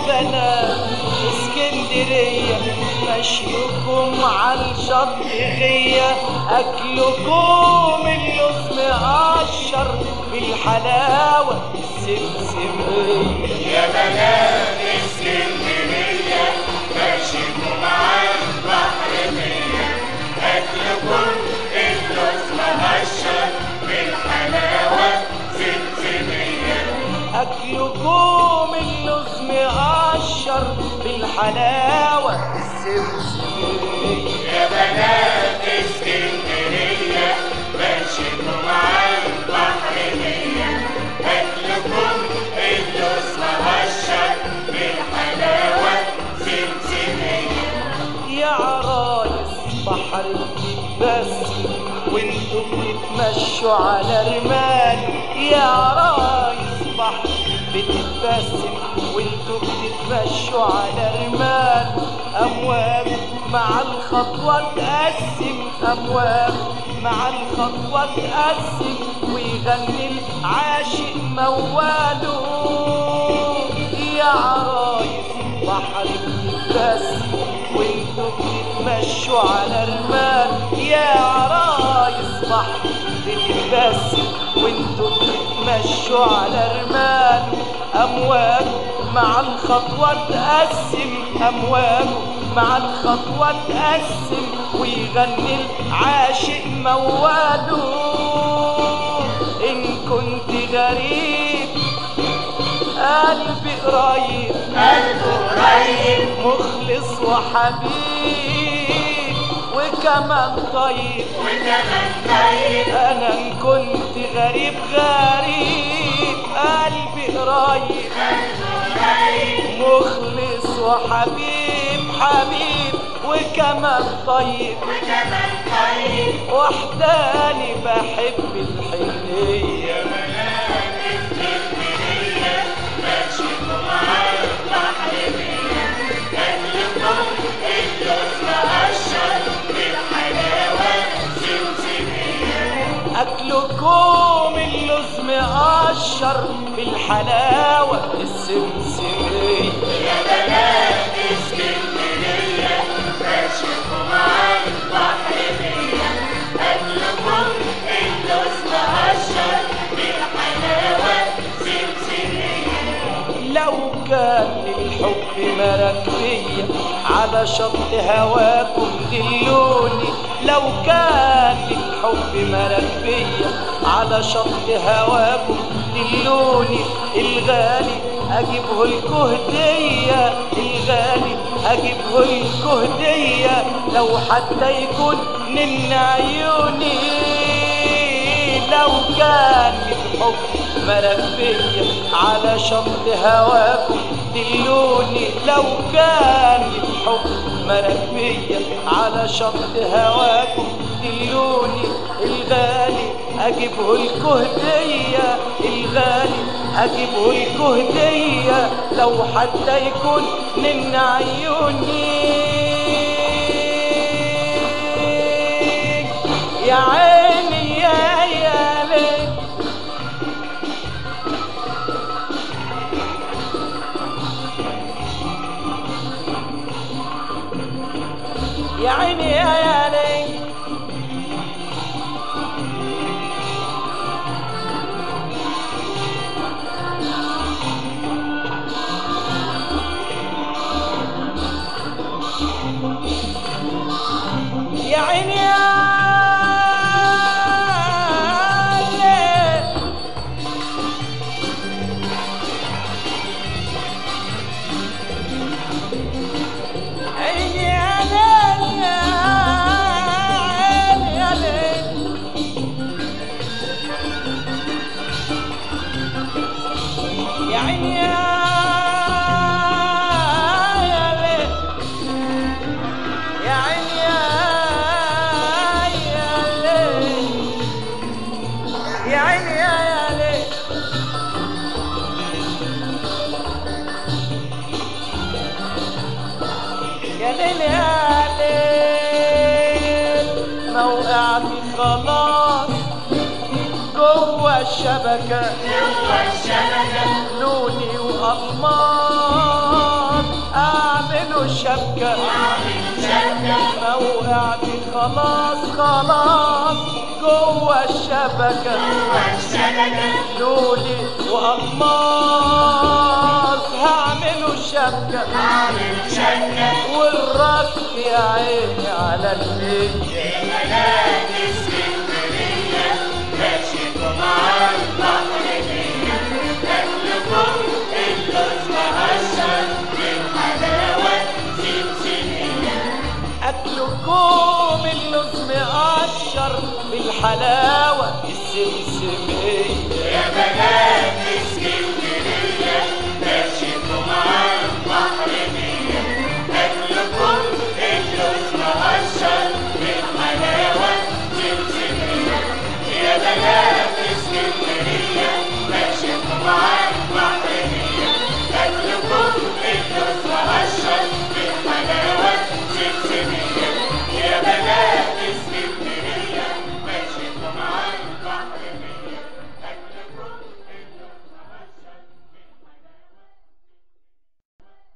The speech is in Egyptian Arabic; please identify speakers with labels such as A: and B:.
A: بنات اسكندرية مشيكم على الشط غية أكلكم اللوز مقشر بالحلاوة السمسمية
B: يا بنات اسكندرية ماشيكم على البحر مية أكلكم اللوز مقشر بالحلاوة زمزمية
A: أكلكم اللوز مقشر بالحلاوة السمسمية
B: يا بنات اسكندرية ماشيكم على البحر مية أكلكم اللوز مقشر بالحلاوة زمزمية
A: يا عرايس بحر بس وانتوا بتتمشوا على رمال يا عرايس بحر بتتبسم وانتوا بتتمشوا على رمال امواج مع الخطوة تقسم امواج مع الخطوة تقسم ويغني العاشق مواله يا عرايس بحر بتتبسم وانتوا بتتمشوا على المال يا عرايس بحر بتتبسم وانتوا بتتمشوا على المال امواج مع الخطوة تقسم امواج مع الخطوة تقسم ويغني العاشق مواله ان كنت غريب قلبي قريب
B: قلبه قريب
A: مخلص وحبيب وكمان طيب
B: وكمان طيب
A: انا ان كنت غريب غريب قلبي قريب
B: قريب
A: مخلص وحبيب حبيب وكمان طيب
B: وكمان طيب
A: وحداني بحب الحنية
B: ماشيكم على البحر مية أكلكم اللوز مقشر بالحلاوة زمزمية
A: أكلكم اللوز مقشر بالحلاوة السمسمية
B: يا بنات اسكندرية ماشيكم على البحر مية أكلكم اللوز مقشر بالحلاوة زمزمية
A: لو كان الحب مراكبية على شط هواكم دلوني لو كان الحب مراكبية على شط هواكم دلوني الغالي أجيبه لكم هدية الغالي أجيبه لكم هدية لو حتى يكون من عيوني لو كان الحب مركبية على شط هواكم دلوني لو كان الحب مركبية على شط هواكم دلوني الغالي أجيبه لكم هدية الغالي أجيبه لكم هدية لو حتى يكون من عيوني يا عيني يا يا ليل يا عيني يا يا ليل يا عيني يا ليل عيني يا ليل يا عيني يا ليل يا عيني يا يا ليل يا عيني يا يا ليل يا عيني يا يا ليل يا ليل يا ليل موقعتي خلاص جوه الشبكة
B: جوا الشبكة
A: لوني وألماس اعملوا شبكة
B: اعمل شبكة
A: ما وقعت خلاص خلاص جوه الشبكة
B: جوا الشبكة
A: لولي وأقماص هعملوا شبكة
B: اعمل شبكة
A: والرك يا عيني على الليل
B: بلاد اسكندرية ماشيكم على البحر ليا أكلكم اللوز مقشر بالحلاوة سمسمية
A: أكلكم اللوز مقشر بالحلاوة السمسمية
B: يا بلاد